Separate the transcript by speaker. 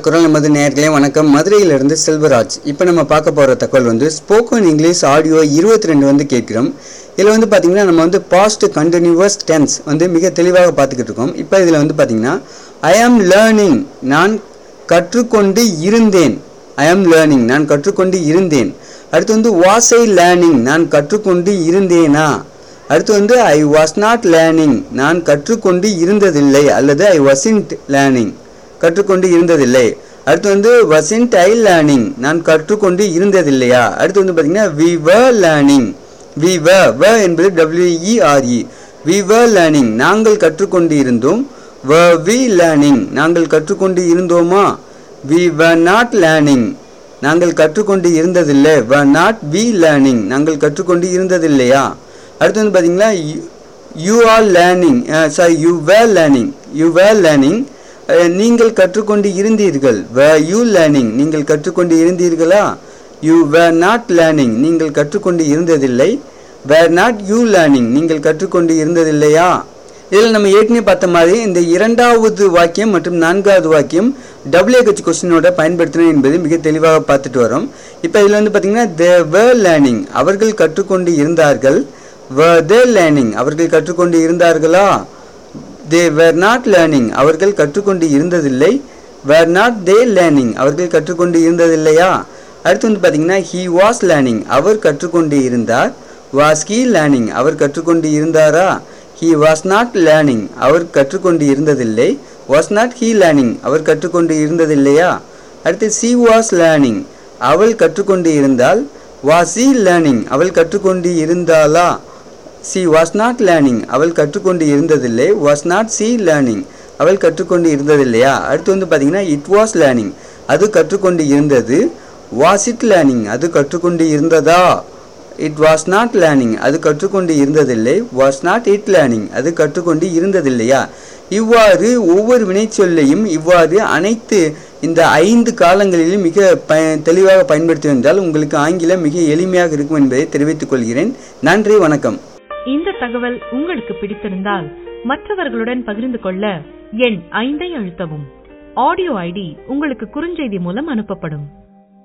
Speaker 1: குரல் நமது நேர்களே வணக்கம் மதுரையிலிருந்து செல்வராஜ் இப்போ நம்ம பார்க்க போகிற தகவல் வந்து ஸ்போக்கன் இங்கிலீஷ் ஆடியோ இருபத்தி ரெண்டு வந்து கேட்குறோம் இதில் வந்து பார்த்திங்கன்னா நம்ம வந்து பாஸ்ட் கண்டினியூவஸ் டென்ஸ் வந்து மிக தெளிவாக பார்த்துக்கிட்டு இருக்கோம் இப்போ இதில் வந்து பார்த்திங்கன்னா ஐ ஆம் லேர்னிங் நான் கற்றுக்கொண்டு இருந்தேன் ஐ ஆம் லேர்னிங் நான் கற்றுக்கொண்டு இருந்தேன் அடுத்து வந்து வாஸ் ஐ லேர்னிங் நான் கற்றுக்கொண்டு இருந்தேனா அடுத்து வந்து ஐ வாஸ் நாட் லேர்னிங் நான் கற்றுக்கொண்டு இருந்ததில்லை அல்லது ஐ wasn't லேர்னிங் கற்றுக்கொண்டு இருந்ததில்லை அடுத்து வந்து wasn't ஐ லேர்னிங் நான் கற்றுக்கொண்டு இருந்ததில்லையா அடுத்து வந்து பார்த்தீங்கன்னா we were learning we were were என்பது டபிள்யூஇஆர்இ வி were லேர்னிங் நாங்கள் கற்றுக்கொண்டு இருந்தோம் were we லேர்னிங் நாங்கள் கற்றுக்கொண்டு இருந்தோமா வி were நாட் லேர்னிங் நாங்கள் கற்றுக்கொண்டு இருந்ததில்லை were நாட் we லேர்னிங் நாங்கள் கற்றுக்கொண்டு இருந்ததில்லையா அடுத்து வந்து பார்த்தீங்கன்னா you are learning sorry you were learning you were learning நீங்கள் கற்றுக்கொண்டு இருந்தீர்கள் வே யூ லேர்னிங் நீங்கள் கற்றுக்கொண்டு இருந்தீர்களா யூ வேர் நாட் லேர்னிங் நீங்கள் கற்றுக்கொண்டு இருந்ததில்லை வேர் நாட் யூ லேர்னிங் நீங்கள் கற்றுக்கொண்டு இருந்ததில்லையா இதில் நம்ம ஏற்கனவே பார்த்த மாதிரி இந்த இரண்டாவது வாக்கியம் மற்றும் நான்காவது வாக்கியம் டபிள்யூஹெச் கொஸ்டினோட பயன்படுத்தினோம் என்பது மிக தெளிவாக பார்த்துட்டு வரோம் இப்போ இதில் வந்து பார்த்தீங்கன்னா தே வேர் லேர்னிங் அவர்கள் கற்றுக்கொண்டு இருந்தார்கள் were they லேர்னிங் அவர்கள் கற்றுக்கொண்டு இருந்தார்களா தே வேர் நாட் லேர்னிங் அவர்கள் கற்றுக்கொண்டு இருந்ததில்லை வேர் நாட் தே லேர்னிங் அவர்கள் கற்றுக்கொண்டு இருந்ததில்லையா அடுத்து வந்து பார்த்தீங்கன்னா ஹீ வாஸ் லேர்னிங் அவர் கற்றுக்கொண்டு இருந்தார் வாஸ் ஹீ லேர்னிங் அவர் கற்றுக்கொண்டு இருந்தாரா ஹீ வாஸ் நாட் லேர்னிங் அவர் கற்றுக்கொண்டு இருந்ததில்லை வாஸ் நாட் ஹீ லேர்னிங் அவர் கற்றுக்கொண்டு இருந்ததில்லையா அடுத்து சி வாஸ் லேர்னிங் அவள் கற்றுக்கொண்டு இருந்தால் வாஸ் சி லேர்னிங் அவள் கற்றுக்கொண்டு இருந்தாளா சி வாஸ் நாட் லேர்னிங் அவள் கற்றுக்கொண்டு இருந்ததில்லை வாஸ் நாட் சி லேர்னிங் அவள் கற்றுக்கொண்டு இருந்ததில்லையா அடுத்து வந்து பார்த்தீங்கன்னா இட் வாஸ் லேர்னிங் அது கற்றுக்கொண்டு இருந்தது வாஸ் இட் லேர்னிங் அது கற்றுக்கொண்டு இருந்ததா இட் வாஸ் நாட் லேர்னிங் அது கற்றுக்கொண்டு இருந்ததில்லை வாஸ் நாட் இட் லேர்னிங் அது கற்றுக்கொண்டு இருந்ததில்லையா இவ்வாறு ஒவ்வொரு வினைச்சொல்லையும் இவ்வாறு அனைத்து இந்த ஐந்து காலங்களிலும் மிக ப தெளிவாக பயன்படுத்தி வந்தால் உங்களுக்கு ஆங்கிலம் மிக எளிமையாக இருக்கும் என்பதை தெரிவித்துக் கொள்கிறேன் நன்றி வணக்கம்
Speaker 2: இந்த தகவல் உங்களுக்கு பிடித்திருந்தால் மற்றவர்களுடன் பகிர்ந்து கொள்ள எண் ஐந்தை அழுத்தவும் ஆடியோ ஐடி உங்களுக்கு குறுஞ்செய்தி மூலம் அனுப்பப்படும்